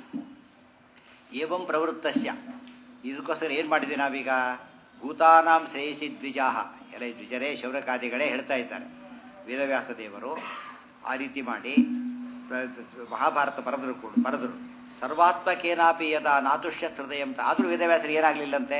ಏವಂ ಪ್ರವೃತ್ತಸ್ಯ ಇದಕ್ಕೋಸ್ಕರ ಏನು ಮಾಡಿದ್ವಿ ನಾವೀಗ ಭೂತಾನಾಂ ಶ್ರೇಯಸಿ ದ್ವಿಜಾಹ ಎಲ್ಲ ದ್ವಿಜರೇ ಶೌರಕಾದಿಗಳೇ ಹೇಳ್ತಾ ಇದ್ದಾರೆ ವೇದವ್ಯಾಸ ದೇವರು ಆ ರೀತಿ ಮಾಡಿ ಮಹಾಭಾರತ ಬರೆದರು ಕೂಡ ಬರೆದರು ಸರ್ವಾತ್ಮಕೇನಾಪಿ ಯದ ನಾತುಷ್ಯ ಹೃದಯ ಅಂತ ಆದರೂ ವೇದವ್ಯಾಸರು ಏನಾಗಲಿಲ್ಲಂತೆ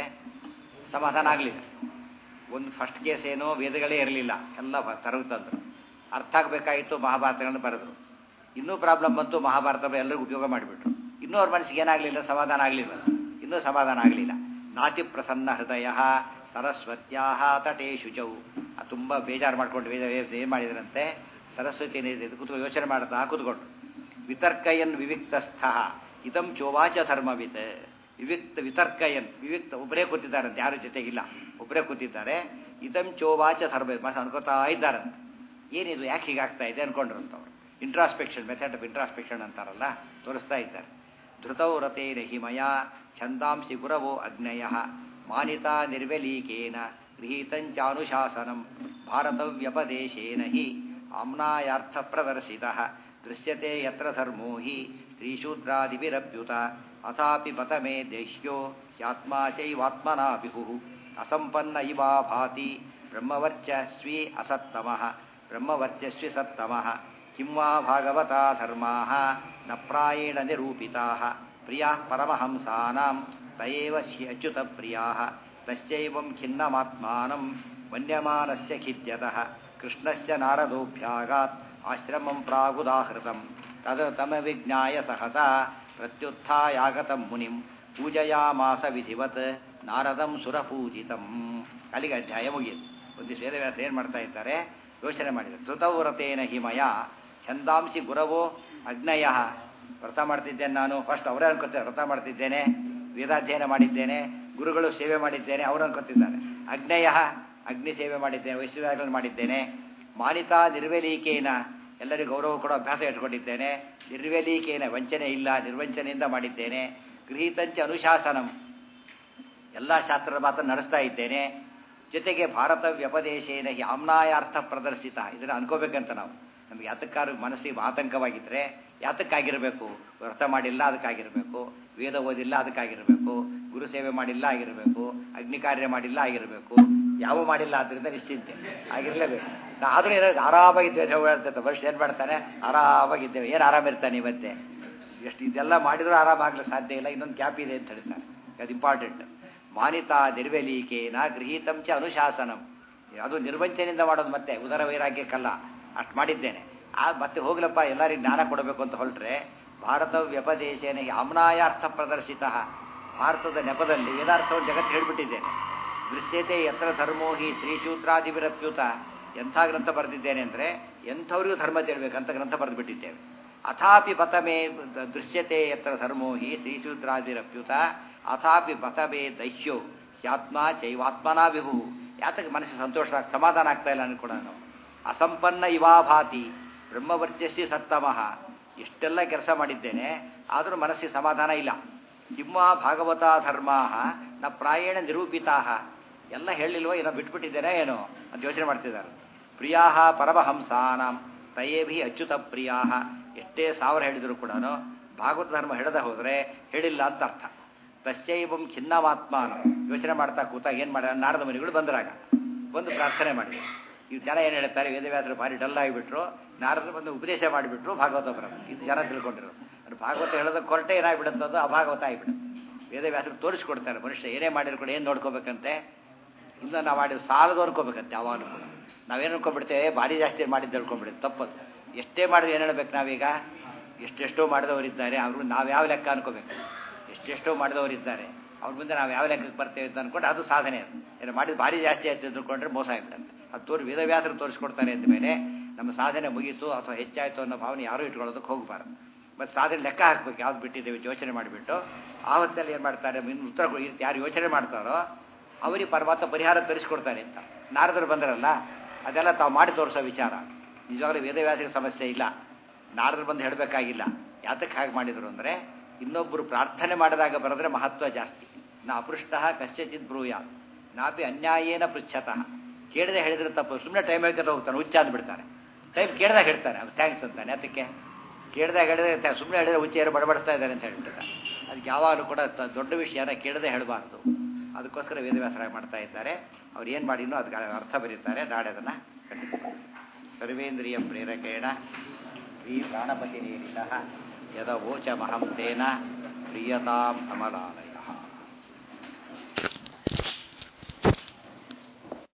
ಸಮಾಧಾನ ಆಗಲಿಲ್ಲ ಒಂದು ಫಸ್ಟ್ ಕೇಸ್ ಏನೋ ವೇದಗಳೇ ಇರಲಿಲ್ಲ ಎಲ್ಲ ತರಗು ತಂದರು ಅರ್ಥ ಆಗಬೇಕಾಗಿತ್ತು ಮಹಾಭಾರತಗಳನ್ನು ಬರೆದರು ಇನ್ನೂ ಪ್ರಾಬ್ಲಮ್ ಬಂತು ಮಹಾಭಾರತ ಎಲ್ಲರಿಗೂ ಉಪಯೋಗ ಮಾಡಿಬಿಟ್ರು ಇನ್ನೂ ಅವ್ರ ಮನಸ್ಸಿಗೆ ಏನಾಗಲಿಲ್ಲ ಸಮಾಧಾನ ಆಗಲಿಲ್ಲ ಇನ್ನೂ ಸಮಾಧಾನ ಆಗಲಿಲ್ಲ ನಾತಿ ಪ್ರಸನ್ನ ಹೃದಯ ಸರಸ್ವತ್ಯಾ ತಟೇ ಶುಚೌ ತುಂಬ ಬೇಜಾರು ಮಾಡ್ಕೊಂಡು ವೇದ ಏನು ಮಾಡಿದ್ರಂತೆ ಸರಸ್ವತಿ ಕೂತು ಯೋಚನೆ ಮಾಡ್ತಾ ಕೂತ್ಕೊಂಡು ವಿತರ್ಕಯನ್ ವಿವಿಕ್ತಸ್ಥ ಇದಂ ಚೋವಾಚ ಧರ್ಮವಿತ್ ವಿವಿಕ್ತ ವಿತರ್ಕಯನ್ ವಿವಿಕ್ತ ಒಬ್ಬರೇ ಕೂತಿದ್ದಾರಂತೆ ಯಾರು ಜೊತೆಗಿಲ್ಲ ಒಬ್ಬರೇ ಕೂತಿದ್ದಾರೆ ಇದಂ ಚೋವಾಚ ಧರ್ಮ ಮಸ ಅನ್ಕೋತಾ ಇದ್ದಾರಂತೆ ಏನಿದು ಯಾಕೆ ಹೀಗಾಗ್ತಾ ಇದೆ ಅನ್ಕೊಂಡ್ರಂತವ್ರು ಇಂಟ್ರಾಸ್ಪೆಕ್ಷನ್ ಮೆಥಡ್ ಆಫ್ ಇಂಟ್ರಾಸ್ಪೆಕ್ಷನ್ ಅಂತಾರಲ್ಲ ತೋರಿಸ್ತಾ ಇದ್ದಾರೆ ಧೃತೌ ರಥೇನ ಹಿಮಯ ಛಂದಾಂಸಿ ಗುರವೋ ಅಗ್ನಯ ಮಾನಿತಾ ನಿರ್ವೆಲೀಕೇನ ಗೃಹೀತಂಚಾನುಶಾಸನಂ ಭಾರತವ್ಯಪದೇಶೇನ ಹಿ ಆಮ್ನಾಯಾರ್ಥ ಪ್ರದರ್ಶಿತ ದೃಶ್ಯತೆ ಯತ್ರ ಧರ್ಮೋ ಹಿ ಸ್ತ್ರೀಶೂದ್ರಾದಿಭಿರಪ್ಯುತ ಅಥಾಪಿ ಮತಮೇ ದೇಶ್ಯೋ ಹ್ಯಾತ್ಮಾ ಚೈವಾತ್ಮನಾ ವಿಭು ಅಸಂಪನ್ನ ಇವಾ ಭಾತಿ ಬ್ರಹ್ಮವರ್ಚಸ್ವಿ ಅಸತ್ತಮಃ ಬ್ರಹ್ಮವರ್ಚಸ್ವಿ ಸತ್ತಮಃ ಕಿಂ ವಾ ಭಾಗವತಾ ಧರ್ಮಾಃ ನ ಪ್ರಾಯೇಣ ನಿರೂಪಿತಾಃ ಪ್ರಿಯಾಃ ಪರಮಹಂಸಾನಾಂ ತಯೇವ ಅಚ್ಯುತ ಪ್ರಿಯಾಃ ತಶ್ಚೈವಂ ಖಿನ್ನಮಾತ್ಮಾನಂ ಮನ್ಯಮಾನಸ್ಯ ಖಿದ್ಯತಃ ಕೃಷ್ಣಸ್ಯ ನಾರದೋಭ್ಯಾಗಾತ್ ಆಶ್ರಮಂ ಪ್ರಾಗುದಾಹೃತಂ ತದ ತಮವಿಜ್ಞಾಯ ಸಹಸಾ ಪ್ರತ್ಯುತ್ಥಾಯಾಗತಂ ಮುನಿಂ ಪೂಜಯಾಮಾಸ ವಿಧಿವತ್ ನಾರದಂ ಸುರಪೂಜಿತಂ ಅಲ್ಲಿಗೆ ಅಧ್ಯಾಯ ಮುಗಿಯಿತು ಒಂದು ವೇದವ್ಯಾಸ ಏನು ಮಾಡ್ತಾ ಇದ್ದಾರೆ ಯೋಚನೆ ಮಾಡಿದರು ಧೃತವ್ರತೇನ ಹಿಮಯ ಛಂದಾಂಸಿ ಗುರವೋ ಅಗ್ನಯ ವ್ರತ ಮಾಡ್ತಿದ್ದೇನೆ ನಾನು ಫಸ್ಟ್ ಅವರೇ ಅನ್ಕೋತಾರೆ ವ್ರತ ಮಾಡ್ತಿದ್ದೇನೆ ವೇದಾಧ್ಯಯನ ಮಾಡಿದ್ದೇನೆ ಗುರುಗಳು ಸೇವೆ ಮಾಡಿದ್ದೇನೆ ಅವರು ಅನ್ಕೋತಿದ್ದಾರೆ ಅಗ್ನಯ ಅಗ್ನಿ ಸೇವೆ ಮಾಡಿದ್ದೇನೆ ವೈಶ್ವಗಳನ್ನು ಮಾಡಿದ್ದೇನೆ ಮಾನಿತಾ ನಿರ್ವೆಲೀಕೇನ ಎಲ್ಲರಿಗೂ ಗೌರವ ಕೊಡೋ ಅಭ್ಯಾಸ ಇಟ್ಕೊಂಡಿದ್ದೇನೆ ನಿರ್ವೆಲೀಕೇನ ವಂಚನೆ ಇಲ್ಲ ನಿರ್ವಂಚನೆಯಿಂದ ಮಾಡಿದ್ದೇನೆ ಗೃಹೀತಂಚ ಅನುಶಾಸನಂ ಎಲ್ಲ ಶಾಸ್ತ್ರದ ಮಾತನ್ನು ನಡೆಸ್ತಾ ಇದ್ದೇನೆ ಜೊತೆಗೆ ಭಾರತ ವ್ಯಪದೇಶೇನ ಆಮ್ನಾಯಾರ್ಥ ಪ್ರದರ್ಶಿತ ಇದನ್ನು ಅನ್ಕೋಬೇಕಂತ ನಾವು ನಮ್ಗೆ ಯಾತಕ್ಕಾರು ಮನಸ್ಸಿಗೆ ಆತಂಕವಾಗಿದ್ದರೆ ಯಾತಕ್ಕಾಗಿರಬೇಕು ವ್ರತ ಮಾಡಿಲ್ಲ ಅದಕ್ಕಾಗಿರಬೇಕು ವೇದ ಓದಿಲ್ಲ ಅದಕ್ಕಾಗಿರಬೇಕು ಗುರು ಸೇವೆ ಮಾಡಿಲ್ಲ ಆಗಿರಬೇಕು ಅಗ್ನಿ ಕಾರ್ಯ ಮಾಡಿಲ್ಲ ಆಗಿರಬೇಕು ಯಾವ ಮಾಡಿಲ್ಲ ಆದ್ದರಿಂದ ನಿಶ್ಚಿಂತೆ ಆಗಿರಲೇಬೇಕು ಆದರೂ ಏನೋ ಆರಾಮಾಗಿದ್ದೇವೆ ಹೇಳ್ತೈತೆ ವರ್ಷ ಏನು ಮಾಡ್ತಾನೆ ಆರಾಮಾಗಿದ್ದೇವೆ ಏನು ಆರಾಮಿರ್ತಾನೆ ಇವತ್ತೆ ಎಷ್ಟು ಇದೆಲ್ಲ ಮಾಡಿದರೂ ಆರಾಮಾಗಲಿಕ್ಕೆ ಸಾಧ್ಯ ಇಲ್ಲ ಇನ್ನೊಂದು ಗ್ಯಾಪ್ ಇದೆ ಅಂತ ಹೇಳ್ತಾರೆ ಅದು ಇಂಪಾರ್ಟೆಂಟ್ ಮಾನಿತಾ ನಿರ್ವೆಲೀಕೇನ ಗೃಹೀತಂ ಚ ಅನುಶಾಸನಂ ಅದು ನಿರ್ವಂಚನೆಯಿಂದ ಮಾಡೋದು ಮತ್ತೆ ಉದರ ವೈರಾಗ್ಯಕ್ಕಲ್ಲ ಅಷ್ಟು ಮಾಡಿದ್ದೇನೆ ಆ ಮತ್ತೆ ಹೋಗ್ಲಪ್ಪ ಎಲ್ಲರಿಗೂ ಜ್ಞಾನ ಕೊಡಬೇಕು ಅಂತ ಹೊರಟ್ರೆ ಭಾರತ ವ್ಯಪದೇಶೇನ ಯಾಮ್ನಾಯಾರ್ಥ ಪ್ರದರ್ಶಿತ ಭಾರತದ ನೆಪದಲ್ಲಿ ವೇದಾರ್ಥವನ್ನು ಜಗತ್ತು ಹೇಳಿಬಿಟ್ಟಿದ್ದೇನೆ ದೃಶ್ಯತೆ ಯತ್ರ ಧರ್ಮೋಹಿ ಶ್ರೀಶೂದ್ರಾದಿವಿರಪ್ಯುತ ಎಂಥ ಗ್ರಂಥ ಬರೆದಿದ್ದೇನೆ ಅಂದರೆ ಎಂಥವ್ರಿಗೂ ಧರ್ಮ ತಿಳ್ಬೇಕಂತ ಗ್ರಂಥ ಬರೆದುಬಿಟ್ಟಿದ್ದೇವೆ ಅಥಾಪಿ ಪತಮೇ ದೃಶ್ಯತೆ ಯತ್ರ ಧರ್ಮೋಹಿ ಶ್ರೀಶೂದ್ರಾದಿರಪ್ಯುತ ಅಥಾಪಿ ಪತಮೇ ದೈಶ್ಯೋ ಹ್ಯಾತ್ಮ ಚೈವಾತ್ಮನಾ ವಿಭು ಯಾತಕ್ಕೆ ಮನಸ್ಸಿಗೆ ಸಂತೋಷ ಆಗ್- ಸಮಾಧಾನ ಆಗ್ತಾ ಇಲ್ಲ ಅನ್ಕೊಡ ನಾವು ಅಸಂಪನ್ನ ಇವಾಭಾತಿ ಬ್ರಹ್ಮವರ್ಚಸ್ಸಿ ಸತ್ತಮಃ ಎಷ್ಟೆಲ್ಲ ಕೆಲಸ ಮಾಡಿದ್ದೇನೆ ಆದರೂ ಮನಸ್ಸಿಗೆ ಸಮಾಧಾನ ಇಲ್ಲ ಕಿಮ್ಮ ಭಾಗವತ ಧರ್ಮಾ ನ ಪ್ರಾಯೇಣ ನಿರೂಪಿತಾ ಎಲ್ಲ ಹೇಳಿಲ್ವೋ ಏನೋ ಬಿಟ್ಬಿಟ್ಟಿದ್ದೇನೆ ಏನೋ ಅಂತ ಯೋಚನೆ ಮಾಡ್ತಿದ್ದಾರೆ ಪ್ರಿಯಾ ಪರಮಹಂಸಾನಾಂ ತಯೇಭಿ ಅಚ್ಯುತ ಪ್ರಿಯಾ ಎಷ್ಟೇ ಸಾವಿರ ಹೇಳಿದ್ರು ಕೂಡ ಭಾಗವತ ಧರ್ಮ ಹೇಳದೆ ಹೋದರೆ ಹೇಳಿಲ್ಲ ಅಂತ ಅರ್ಥ ತಶ್ಚೈವಂ ಖಿನ್ನಮಾತ್ಮಾನ ಯೋಚನೆ ಮಾಡ್ತಾ ಕೂತಾಗ ಏನು ಮಾಡ ನಾರದ ಮನೆಗಳು ಬಂದ್ರಾಗ ಒಂದು ಪ್ರಾರ್ಥನೆ ಮಾಡಿ ಈ ಜನ ಏನು ಹೇಳ್ತಾರೆ ವೇದವ್ಯಾಸರು ಭಾರಿ ಡಲ್ ಆಗಿಬಿಟ್ರು ನಾರದರು ಬಂದು ಉಪದೇಶ ಮಾಡಿಬಿಟ್ರು ಭಾಗವತ ಬರ ಇದು ಜನ ತಿಳ್ಕೊಂಡಿರು ಅದು ಭಾಗವತ ಹೇಳೋದಕ್ಕೆ ಕೊರಟೆ ಏನಾಗ್ಬಿಡುತ್ತದು ಅಭಾಗವತ ಆಗಿಬಿಡುತ್ತೆ ವೇದವ್ಯಾಸರು ತೋರಿಸ್ಕೊಡ್ತಾರೆ ಮನುಷ್ಯ ಏನೇ ಮಾಡಿದ್ರು ಕೂಡ ಏನು ನೋಡ್ಕೋಬೇಕಂತೆ ಇನ್ನು ನಾವು ಮಾಡಿದ ಸಾಲದ ಅನ್ಕೋಬೇಕಂತೆ ಯಾವಾಗಲೂ ಕೂಡ ನಾವೇನು ಅನ್ಕೊಂಡ್ಬಿಡ್ತೇವೆ ಭಾರಿ ಜಾಸ್ತಿ ಮಾಡಿದ್ದು ಅನ್ಕೊಂಡ್ಬಿಡುತ್ತೆ ತಪ್ಪದು ಎಷ್ಟೇ ಮಾಡಿದ್ರೆ ಏನು ಹೇಳ್ಬೇಕು ನಾವೀಗ ಎಷ್ಟೆಷ್ಟೋ ಮಾಡಿದವರಿದ್ದಾರೆ ಅವರು ನಾವು ಯಾವ ಲೆಕ್ಕ ಅನ್ಕೋಬೇಕು ಎಷ್ಟೆಷ್ಟೋ ಮಾಡಿದವರಿದ್ದಾರೆ ಅವ್ರ ಮುಂದೆ ನಾವು ಯಾವ ಲೆಕ್ಕಕ್ಕೆ ಬರ್ತೇವೆ ಅಂತ ಅನ್ಕೊಂಡು ಅದು ಸಾಧನೆ ಅದು ಏನು ಮಾಡಿದ ಭಾರಿ ಜಾಸ್ತಿ ಆಯ್ತು ಅಂದ್ಕೊಂಡ್ರೆ ಮೋಸ ಆಗಿಬಿಡುತ್ತೆ ಅದು ತೋರಿ ವೇದವ್ಯಾಸರು ತೋರಿಸ್ಕೊಡ್ತಾರೆ ಅಂದ ಮೇಲೆ ನಮ್ಮ ಸಾಧನೆ ಮುಗೀತು ಅಥವಾ ಹೆಚ್ಚಾಯಿತು ಅನ್ನೋ ಭಾವನೆ ಯಾರೂ ಇಟ್ಕೊಳ್ಳೋದಕ್ಕೆ ಹೋಗಬಾರ್ದು ಮತ್ತು ಸಾಧನೆ ಲೆಕ್ಕ ಹಾಕ್ಬೇಕು ಯಾವ್ದು ಬಿಟ್ಟಿದ್ದೇವೆ ಯೋಚನೆ ಮಾಡಿಬಿಟ್ಟು ಆ ಹೊತ್ತಲ್ಲಿ ಏನು ಮಾಡ್ತಾರೆ ಇನ್ನು ಉತ್ತರ ಕೊಡಿ ಯಾರು ಯೋಚನೆ ಮಾಡ್ತಾರೋ ಅವರಿಗೆ ಪರಮಾತ್ಮ ಪರಿಹಾರ ತರಿಸ್ಕೊಡ್ತಾನೆ ಅಂತ ನಾರದರು ಬಂದರಲ್ಲ ಅದೆಲ್ಲ ತಾವು ಮಾಡಿ ತೋರಿಸೋ ವಿಚಾರ ನಿಜವಾಗ್ಲೂ ವೇದವ್ಯಾಸಿಗೆ ಸಮಸ್ಯೆ ಇಲ್ಲ ನಾರದರು ಬಂದು ಹೇಳಬೇಕಾಗಿಲ್ಲ ಯಾತಕ್ಕೆ ಹಾಗೆ ಮಾಡಿದರು ಅಂದರೆ ಇನ್ನೊಬ್ಬರು ಪ್ರಾರ್ಥನೆ ಮಾಡಿದಾಗ ಬರೆದ್ರೆ ಮಹತ್ವ ಜಾಸ್ತಿ ನಾ ಅಪೃಷ್ಟ ಕಶ್ಚಿತ್ ಬ್ರೂಯ ನಾಪಿ ಅನ್ಯಾಯೇನ ಪೃಚ್ಛತಃ ಕೇಳದೆ ಹೇಳಿದ್ರೆ ತಪ್ಪು ಸುಮ್ಮನೆ ಟೈಮ್ ಹೇಳ್ತಾರೆ ಹೋಗ್ತಾನೆ ಹುಚ್ಚ ಅಂದ್ಬಿಡ್ತಾರೆ ಟೈಮ್ ಕೇಳಿದಾಗ ಹೇಳ್ತಾನೆ ಅದು ಥ್ಯಾಂಕ್ಸ್ ಅಂತಾನೆ ಅದಕ್ಕೆ ಕೇಳಿದಾಗ ಹೇಳಿದ್ರೆ ಸುಮ್ಮನೆ ಹೇಳಿದ್ರೆ ಹುಚ್ಚೇರು ಬಡಬಡಿಸ್ತಾ ಇದ್ದಾರೆ ಅಂತ ಹೇಳ್ತಾರೆ ಅದಕ್ಕೆ ಯಾವಾಗಲೂ ಕೂಡ ತ- ದೊಡ್ಡ ವಿಷಯನ ಕೇಳದೆ ಹೇಳಬಾರ್ದು ಅದಕ್ಕೋಸ್ಕರ ವೇದವ್ಯಾಸರಾಗಿ ಮಾಡ್ತಾ ಇದ್ದಾರೆ ಅವ್ರು ಏನು ಮಾಡಿನೋ ಅದಕ್ಕೆ ಅರ್ಥ ಬರೀತಾರೆ ನಾಳೆ ಅದನ್ನು ಸರ್ವೇಂದ್ರಿಯ ಪ್ರೇರಕೇಣ ಶ್ರೀ ಪ್ರಾಣಪತಿ ನೀರಿತ ಯದ ವೋಚಮಹಂ ತೇನ ಪ್ರಿಯತಾಂ ಅಮಲಾಲಯ